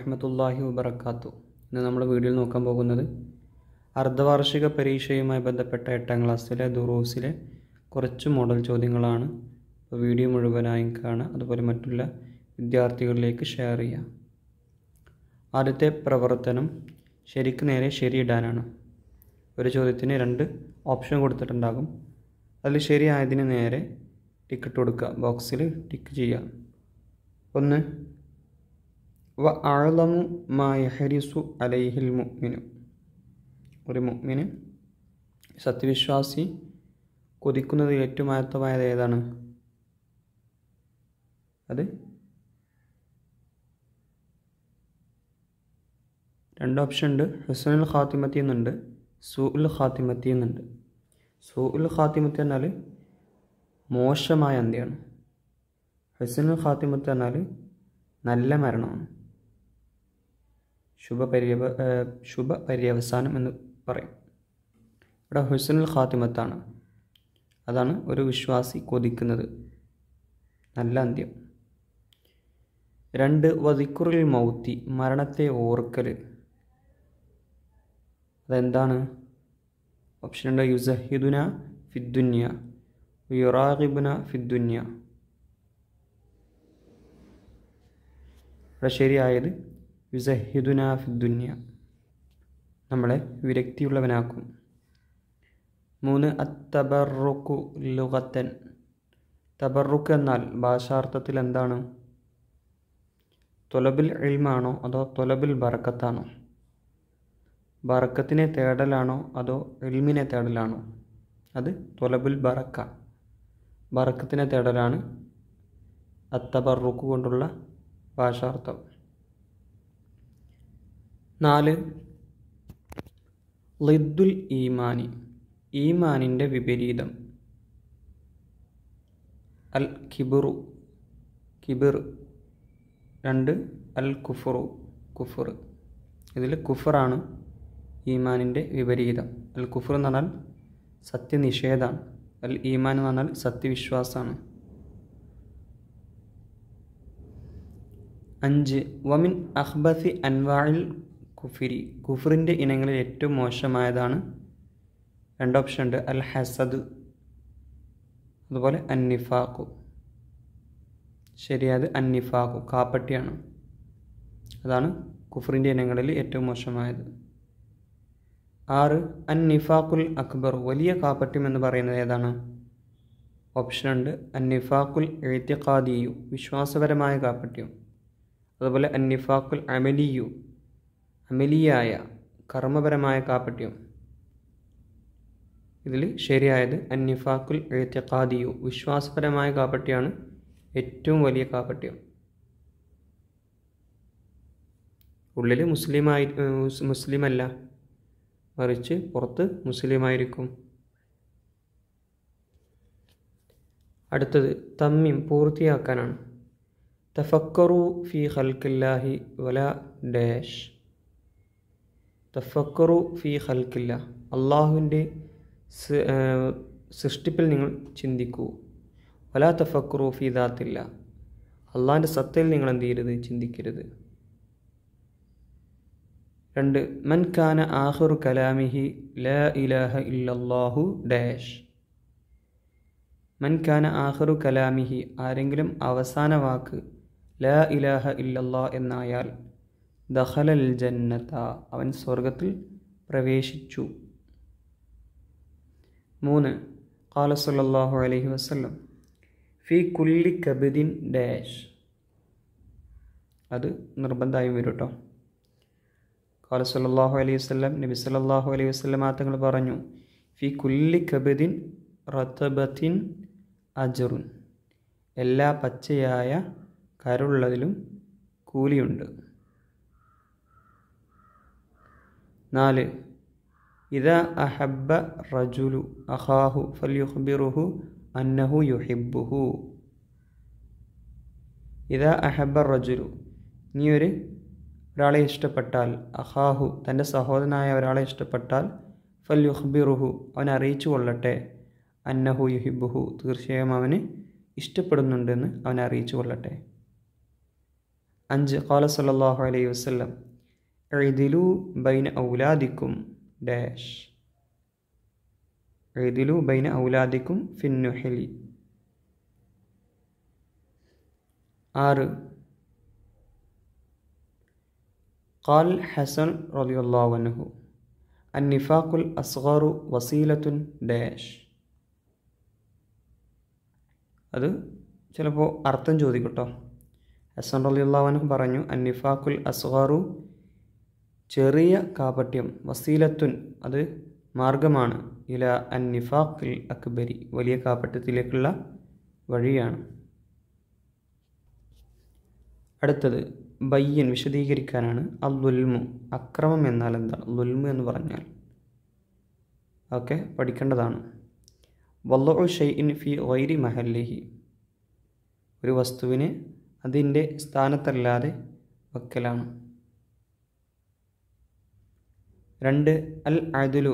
വറഹമത്തല്ലാഹി വബർക്കാത്തു ഇന്ന് നമ്മൾ വീഡിയോയിൽ നോക്കാൻ പോകുന്നത് അർദ്ധവാർഷിക പരീക്ഷയുമായി ബന്ധപ്പെട്ട എട്ടാം ക്ലാസ്സിലെ ദുറൂസിലെ കുറച്ച് മോഡൽ ചോദ്യങ്ങളാണ് അപ്പോൾ വീഡിയോ മുഴുവനായും കാണുക അതുപോലെ മറ്റുള്ള വിദ്യാർത്ഥികളിലേക്ക് ഷെയർ ചെയ്യുക ആദ്യത്തെ പ്രവർത്തനം ശരിക്ക് നേരെ ശരിയിടാനാണ് ഒരു ചോദ്യത്തിന് രണ്ട് ഓപ്ഷൻ കൊടുത്തിട്ടുണ്ടാകും അതിൽ ശരിയായതിന് നേരെ ടിക്കറ്റ് കൊടുക്കുക ബോക്സിൽ ടിക്ക് ചെയ്യുക ഒന്ന് വ അഴലമു മാ യഹരിസു അലൈഹിൽ മുഅ്മിനു ഒരു മുഅ്മിന് സത്യവിശ്വാസി കൊതിക്കുന്നത് ഏറ്റവും ആയത്തമായത് ഏതാണ് അത് രണ്ട് ഓപ്ഷൻ ഉണ്ട് ഹുസനുൽ ഖാത്തിമത്തി എന്നുണ്ട് സൂഉൽ ഖാത്തിമത്തി എന്നുണ്ട് സൂഉൽ ഖാത്തിമത്തി എന്നാൽ മോശമായ അന്ത്യമാണ് ഹുസനുൽ ഖാത്തിമത്ത് എന്നാൽ നല്ല മരണമാണ് ശുഭപര്യവ ശുഭപര്യവസാനം എന്ന് പറയും ഇവിടെ ഹുസനുൽ ഖാത്തിമത്താണ് അതാണ് ഒരു വിശ്വാസി കൊതിക്കുന്നത് നല്ല അന്ത്യം രണ്ട് വതിക്കുറിൽ മൗത്തി മരണത്തെ ഓർക്കൽ അതെന്താണ് ഓപ്ഷൻ ഉണ്ട് യുസഹിദുന ഫിദ്ദുന്യ യുറാഹിബുന ഫിദ്ദുന്യ ഇവിടെ ശരിയായത് യുസഹിദുന ഫിദ്ദുന്യ നമ്മളെ വിരക്തിയുള്ളവനാക്കും മൂന്ന് അത്തബറുക്കു ലുഗത്തൻ തബറുക്ക് എന്നാൽ ഭാഷാർത്ഥത്തിൽ എന്താണ് തൊലബിൽ എൽമാണോ അതോ തൊലബിൽ ബറക്കത്താണോ ബറക്കത്തിനെ തേടലാണോ അതോ എൽമിനെ തേടലാണോ അത് തൊലബുൽ ബറക്ക ബറക്കത്തിനെ തേടലാണ് അത്തബറുക്ക് കൊണ്ടുള്ള ഭാഷാർത്ഥം നാല് ലിദ്ദുൽ ഈമാനി ഈമാനിൻ്റെ വിപരീതം അൽ കിബിറു കിബിർ രണ്ട് അൽ കുഫറു കുഫർ ഇതിൽ കുഫറാണ് ഈമാനിൻ്റെ വിപരീതം അൽ കുഫർ എന്ന് പറഞ്ഞാൽ സത്യനിഷേധമാണ് അൽ ഈമാൻ എന്ന് പറഞ്ഞാൽ സത്യവിശ്വാസമാണ് അഞ്ച് വമിൻ അഹ്ബസി അൻവായിൽ കുഫിരി കുഫറിൻ്റെ ഇനങ്ങളിൽ ഏറ്റവും മോശമായതാണ് രണ്ട് ഓപ്ഷൻ ഉണ്ട് അൽ ഹസദ് അതുപോലെ അന്നിഫാഖു ശരിയായത് അന്നിഫാഖു കാപ്പട്ടിയാണ് അതാണ് കുഫറിൻ്റെ ഇനങ്ങളിൽ ഏറ്റവും മോശമായത് ആറ് അന്നിഫാഖുൽ അക്ബർ വലിയ കാപ്പട്യം എന്ന് പറയുന്നത് ഏതാണ് ഓപ്ഷൻ ഉണ്ട് അന്നിഫാഖുൽ എഴുത്തിഖാദിയു വിശ്വാസപരമായ കാപ്പട്യം അതുപോലെ അന്നിഫാഖുൽ അമലിയു അമലിയായ കർമ്മപരമായ കാപ്പട്യം ഇതിൽ ശരിയായത് അന്നിഫാഖുൽ എഴുത്തിഖാദിയു വിശ്വാസപരമായ കാപ്പട്യമാണ് ഏറ്റവും വലിയ കാപ്പട്യം ഉള്ളിൽ മുസ്ലിമായി മുസ്ലിമല്ല മറിച്ച് പുറത്ത് മുസ്ലിമായിരിക്കും അടുത്തത് തമ്മിം പൂർത്തിയാക്കാനാണ് തഫക്കറു ഫി ഖൽക്കില്ലാഹി വല ഡാഷ് തഫക്കറു ഫി ഖൽക്കില്ല അള്ളാഹുവിൻ്റെ സൃഷ്ടിപ്പിൽ നിങ്ങൾ ചിന്തിക്കൂ വല തഫക്കറു ഫി ദാത്തില്ല അള്ളാഹിൻ്റെ സത്തയിൽ നിങ്ങൾ എന്ത് ചെയ്യരുത് ചിന്തിക്കരുത് രണ്ട് മൻ കാന ആഹുറു കലാമിഹി ല ഇലാഹ ഇല്ലല്ലാഹു ഡാഷ് മൻ കാന ആഹുറു കലാമിഹി ആരെങ്കിലും അവസാന വാക്ക് ല ഇലാഹ ഇല്ലല്ലാ എന്നായാൽ ദഹലൽ ജന്നത അവൻ സ്വർഗത്തിൽ പ്രവേശിച്ചു മൂന്ന് ഖാല സല്ലല്ലാഹു അലൈഹി വസല്ലം ഫി കുല്ലി കബദിൻ ഡാഷ് അത് നിർബന്ധമായും വരും കേട്ടോ ഖാല സല്ലല്ലാഹു അലൈഹി വസല്ലം നബി സല്ലല്ലാഹു അലൈഹി വസല്ലം തങ്ങൾ പറഞ്ഞു ഫി കുല്ലി കബദിൻ റത്തബത്തിൻ അജറുൻ എല്ലാ പച്ചയായ കരുള്ളതിലും കൂലിയുണ്ട് നാല് ഇത അഹബ്ബ റജുലു അഹാഹു ഫൽയുഹ്ബിറുഹു അന്നഹു യുഹിബുഹു ഇത അഹബ്ബ റജുലു നീ ഒരു ഒരാളെ ഇഷ്ടപ്പെട്ടാൽ അഹാഹു തൻ്റെ സഹോദരനായ ഒരാളെ ഇഷ്ടപ്പെട്ടാൽ ഫൽ യുഹ്ബിറുഹു അവൻ അറിയിച്ചു കൊള്ളട്ടെ അന്നഹു യുഹിബുഹു തീർച്ചയായും അവന് ഇഷ്ടപ്പെടുന്നുണ്ടെന്ന് അവൻ അറിയിച്ചു കൊള്ളട്ടെ അഞ്ച് ഖാല സല്ലല്ലാഹു അലൈഹി വസല്ലം എഴുതിലു ബൈന ഔലാദിക്കും ഡാഷ് എഴുതിലു ബൈന ഔലാദിക്കും ഫിന്നുഹലി ആറ് قال حسن رضي الله عنه النفاق الأصغر وسيلة ഡാഷ് അത് ചിലപ്പോൾ അർത്ഥം ചോദിക്കട്ടോ ഹസൻ റലിയുള്ളവനും പറഞ്ഞു അന്നിഫാക്കുൽ അസ്ഗാറു ചെറിയ കാപട്യം വസീലത്തുൻ അത് മാർഗമാണ് ഇല അന്നിഫാഖിൽ അക്ബരി വലിയ കാപട്യത്തിലേക്കുള്ള വഴിയാണ് അടുത്തത് ബയ്യൻ വിശദീകരിക്കാനാണ് അല്ലുൽമു അക്രമം എന്നാൽ എന്താണ് ലുൽമു എന്ന് പറഞ്ഞാൽ ഓക്കെ പഠിക്കേണ്ടതാണ് വല്ലു ഷെയ്ഇൻ ഫി വൈരി മഹല്ലിഹി ഒരു വസ്തുവിനെ അതിൻ്റെ സ്ഥാനത്തല്ലാതെ വെക്കലാണ് രണ്ട് അൽ അദുലു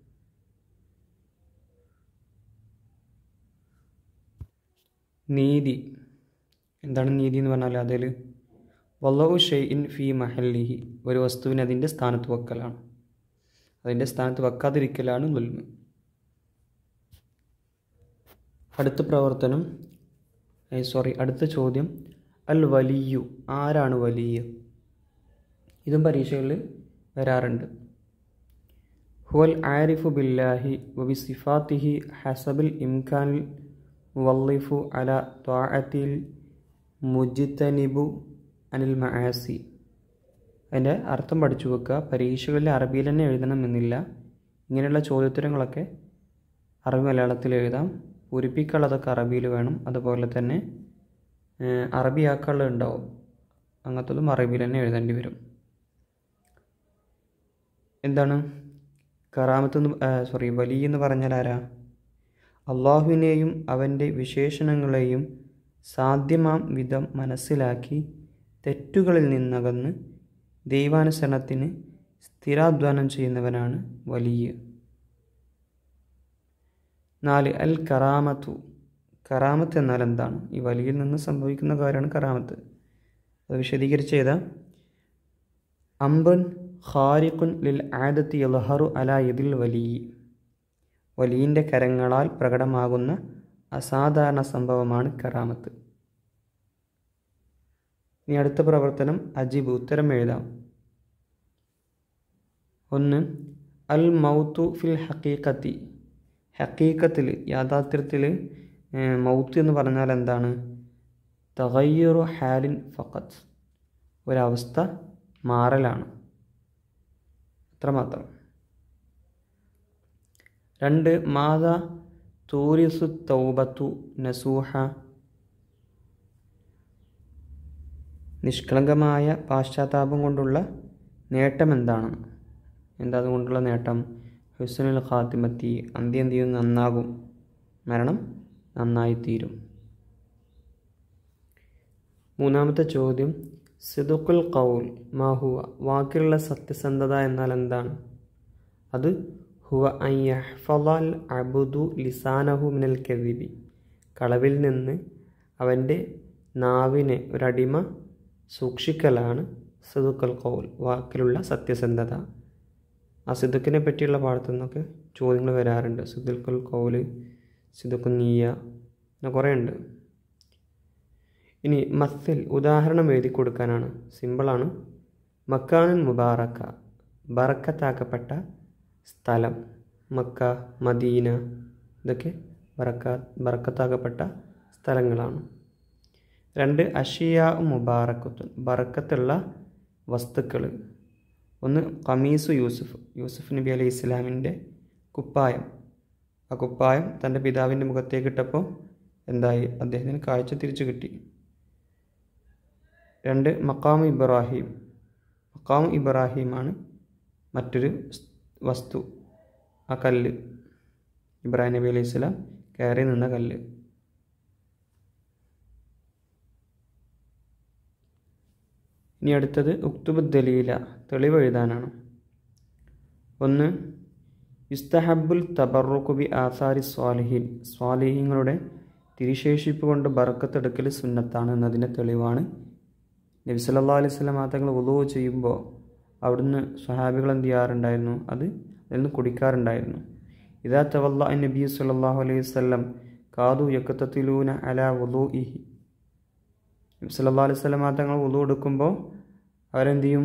നീതി എന്താണ് നീതി എന്ന് പറഞ്ഞാൽ അതിൽ വല്ലവു ഷെയ്ഇൻ ഫി മഹല്ലിഹി ഒരു വസ്തുവിനെ അതിൻ്റെ സ്ഥാനത്ത് വെക്കലാണ് അതിൻ്റെ സ്ഥാനത്ത് വെക്കാതിരിക്കലാണ് ലുൽമ് അടുത്ത പ്രവർത്തനം സോറി അടുത്ത ചോദ്യം അൽ വലിയു ആരാണ് വലിയ ഇതും പരീക്ഷകളിൽ വരാറുണ്ട് ഹുവൽ ആരിഫു ബില്ലാഹി വബി സിഫാത്തിഹി ഹസബിൽ ഇംഖാനിൽ മുവല്ലിഫു അല ത്വാഅത്തിൽ മുജിത്തനിബു അനിൽ മആസി അതിൻ്റെ അർത്ഥം പഠിച്ചു വെക്കുക പരീക്ഷകളിൽ അറബിയിൽ തന്നെ എഴുതണമെന്നില്ല ഇങ്ങനെയുള്ള ചോദ്യോത്തരങ്ങളൊക്കെ അറബി മലയാളത്തിൽ എഴുതാം പൂരിപ്പിക്കാനുള്ളതൊക്കെ അറബിയിൽ വേണം അതുപോലെ തന്നെ അറബിയാക്കാനുള്ളത് ഉണ്ടാവും അങ്ങനത്തതും അറബിയിൽ തന്നെ എഴുതേണ്ടി വരും എന്താണ് കറാമത്ത് എന്ന് സോറി വലിയ എന്ന് പറഞ്ഞാൽ ആരാ അള്ളാഹുവിനെയും അവൻ്റെ വിശേഷണങ്ങളെയും സാധ്യമാം വിധം മനസ്സിലാക്കി തെറ്റുകളിൽ നിന്നകന്ന് ദൈവാനുസരണത്തിന് സ്ഥിരാധ്വാനം ചെയ്യുന്നവനാണ് വലിയ നാല് അൽ കറാമത്തു കറാമത്ത് എന്നാൽ എന്താണ് ഈ വലിയിൽ നിന്ന് സംഭവിക്കുന്ന കാര്യമാണ് കറാമത്ത് അത് വിശദീകരിച്ച് ചെയ്ത അംബൻ ഖാരിഖുൻ ലിൽ ആദത്തി യൽഹറു അല യദിൽ വലിയ വലിയൻ്റെ കരങ്ങളാൽ പ്രകടമാകുന്ന അസാധാരണ സംഭവമാണ് കറാമത്ത് ഇനി അടുത്ത പ്രവർത്തനം അജീബ് ഉത്തരം എഴുതാം ഒന്ന് അൽ മൗത്തു ഫിൽ ഹക്കീക്കത്തി ഹക്കീക്കത്തിൽ യാഥാർത്ഥ്യത്തിൽ മൗത്ത് എന്ന് പറഞ്ഞാൽ എന്താണ് തകയ്യറു ഹാലിൻ ഫക്കത്ത് ഒരവസ്ഥ മാറലാണ് അത്രമാത്രം രണ്ട് മാത തൂരിസു തൗബത്തു നസൂഹ നിഷ്കളങ്കമായ പാശ്ചാത്താപം കൊണ്ടുള്ള നേട്ടം എന്താണ് എന്താ അതുകൊണ്ടുള്ള നേട്ടം ഹുസനുൽ ഖാത്തിമത്തി അന്ത്യം തീയും നന്നാകും മരണം നന്നായിത്തീരും മൂന്നാമത്തെ ചോദ്യം സിദുക്കുൽ കൗൽ മാഹുവ വാക്കിലുള്ള സത്യസന്ധത എന്നാൽ എന്താണ് അത് ഹുവ അയ്യഹ്ഫൽ അബുദു ലിസാനഹു മിനൽ കെദിബി കളവിൽ നിന്ന് അവൻ്റെ നാവിനെ ഒരടിമ സൂക്ഷിക്കലാണ് സിദുക്കൽ കൗൽ വാക്കിലുള്ള സത്യസന്ധത ആ സിദുക്കിനെ പറ്റിയുള്ള പാഠത്തു നിന്നൊക്കെ ചോദ്യങ്ങൾ വരാറുണ്ട് സിദുക്കൽ കൗല് സിദുക്കുനീയ അങ്ങനെ കുറേ ഉണ്ട് ഇനി മത്തിൽ ഉദാഹരണം എഴുതി കൊടുക്കാനാണ് സിമ്പിളാണ് മക്കാനൻ മുബാറക്ക ബറക്കത്താക്കപ്പെട്ട സ്ഥലം മക്ക മദീന ഇതൊക്കെ ബറക്ക ബറക്കത്താക്കപ്പെട്ട സ്ഥലങ്ങളാണ് രണ്ട് അഷിയ മുബാറക്കത്തുൻ ബറക്കത്തുള്ള വസ്തുക്കൾ ഒന്ന് കമീസു യൂസുഫ് യൂസുഫ് നബി അലൈഹി ഇസ്ലാമിൻ്റെ കുപ്പായം ആ കുപ്പായം തൻ്റെ പിതാവിൻ്റെ മുഖത്തേക്ക് ഇട്ടപ്പോൾ എന്തായി അദ്ദേഹത്തിന് കാഴ്ച തിരിച്ചു കിട്ടി രണ്ട് മക്കാം ഇബ്രാഹിം മക്കാം ഇബ്രാഹിമാണ് മറ്റൊരു വസ്തു ആ കല്ല് ഇബ്രാഹിം നബി അലൈഹി സ്വലാം കയറി നിന്ന കല്ല് ഇനി അടുത്തത് ഉക്തുബ് ദലീല തെളിവ് എഴുതാനാണ് ഒന്ന് ഇസ്തഹബുൽ തബറുഖുബി ആസാരി സ്വാലിഹീൻ സ്വാലിഹീങ്ങളുടെ തിരിശേഷിപ്പ് കൊണ്ട് ബറക്കത്തെടുക്കൽ സുന്നത്താണ് എന്നതിൻ്റെ തെളിവാണ് നബി സല്ലാ അലൈഹി സ്വലം തങ്ങൾ ഉദു ചെയ്യുമ്പോൾ അവിടുന്ന് സ്വഹാബികൾ എന്ത് ചെയ്യാറുണ്ടായിരുന്നു അത് അതിൽ നിന്ന് കുടിക്കാറുണ്ടായിരുന്നു ഇതാ തവല്ല നബി സല്ലാഹു അലൈഹി വല്ലം കാതു യക്കത്തത്തിലൂന അല ഉദു ഇഹി നബി സല്ലാ അലൈഹി സ്വലം തങ്ങൾ ഉദു എടുക്കുമ്പോൾ അവരെന്ത് ചെയ്യും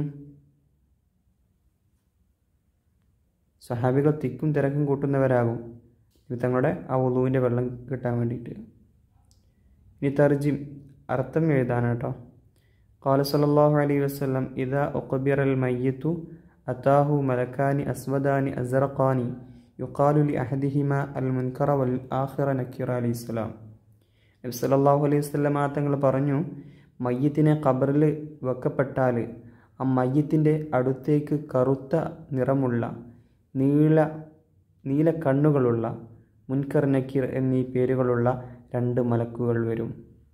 സഹാബികൾ തിക്കും തിരക്കും കൂട്ടുന്നവരാകും ഇത് തങ്ങളുടെ ആ ഉളുവിൻ്റെ വെള്ളം കിട്ടാൻ വേണ്ടിയിട്ട് ഇനി തർജിം അർത്ഥം എഴുതാനാണ് കേട്ടോ قال صلى الله عليه وسلم إذا أقبر الميت أتاه ملكان أسودان أزرقان يقال لأحدهما المنكر والآخر نكير عليه السلام നബി സല്ലല്ലാഹു അലൈഹി വസല്ലം തങ്ങൾ പറഞ്ഞു മയ്യത്തിനെ ഖബറിൽ വെക്കപ്പെട്ടാൽ ആ മയ്യത്തിൻ്റെ അടുത്തേക്ക് കറുത്ത നിറമുള്ള നീല നീല കണ്ണുകളുള്ള മുൻകർ നക്കീർ എന്നീ പേരുകളുള്ള രണ്ട് മലക്കുകൾ വരും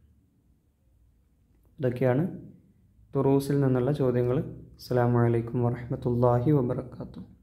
ഇതൊക്കെയാണ് തുറൂസിൽ നിന്നുള്ള ചോദ്യങ്ങൾ അസ്സാം വലൈക്കും വാഹമത്തല്ലാഹി വാബർക്കാത്തു